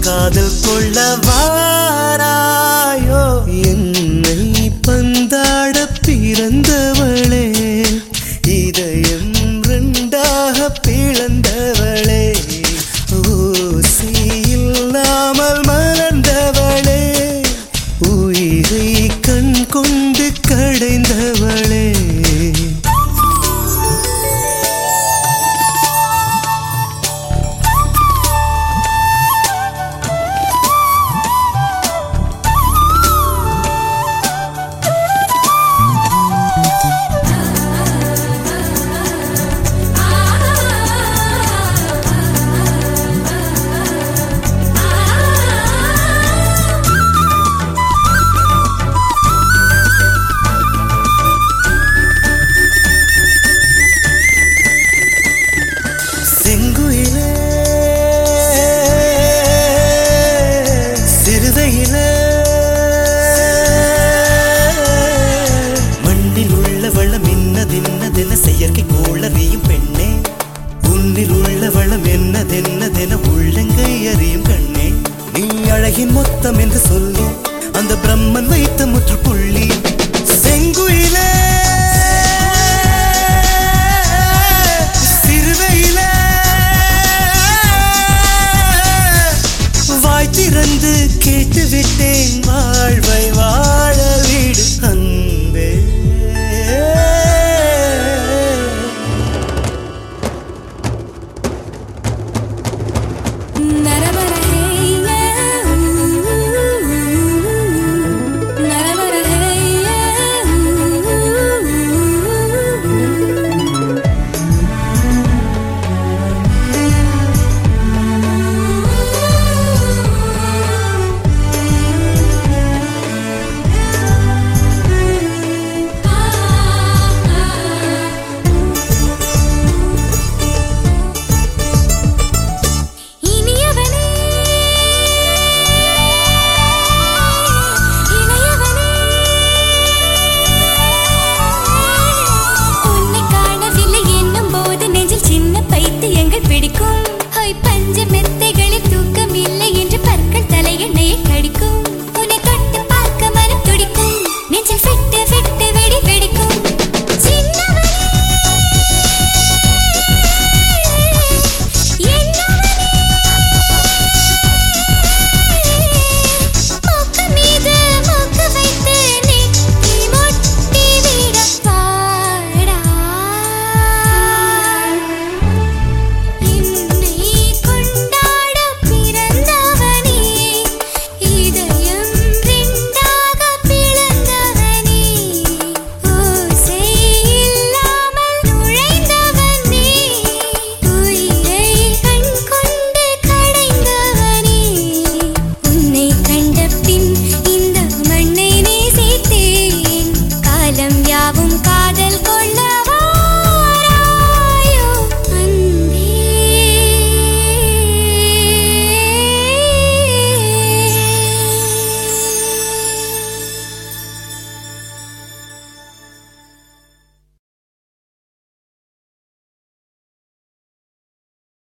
காதல் கொள்ள வாராயோ என்னை பந்தாட பிறந்தவளே இதயம் ரெண்டாக பிளந்தவளே ஊசி இல்லாமல் மலர்ந்தவளே உயிரை கண் கொண்டு கடைந்தவளே செங்குயிலே சிறுதையிலே மண்ணில் உள்ள வளம் என்னதென்னதென செயற்கை கோளறியும் பெண்ணே உன்னில் உள்ள வளம் என்னதென்னதென உள்ளங்கை அறியும் கண்ணே நீ அழகின் மொத்தம் என்று சொல்லி அந்த பிரம்மன் வைத்த முற்றுப்புள்ளி செங்குயிலே சிறுவையிலே வாய் திறந்து கேட்டு விட்டேன் வாழ்வை வாழ வீடு அன்பே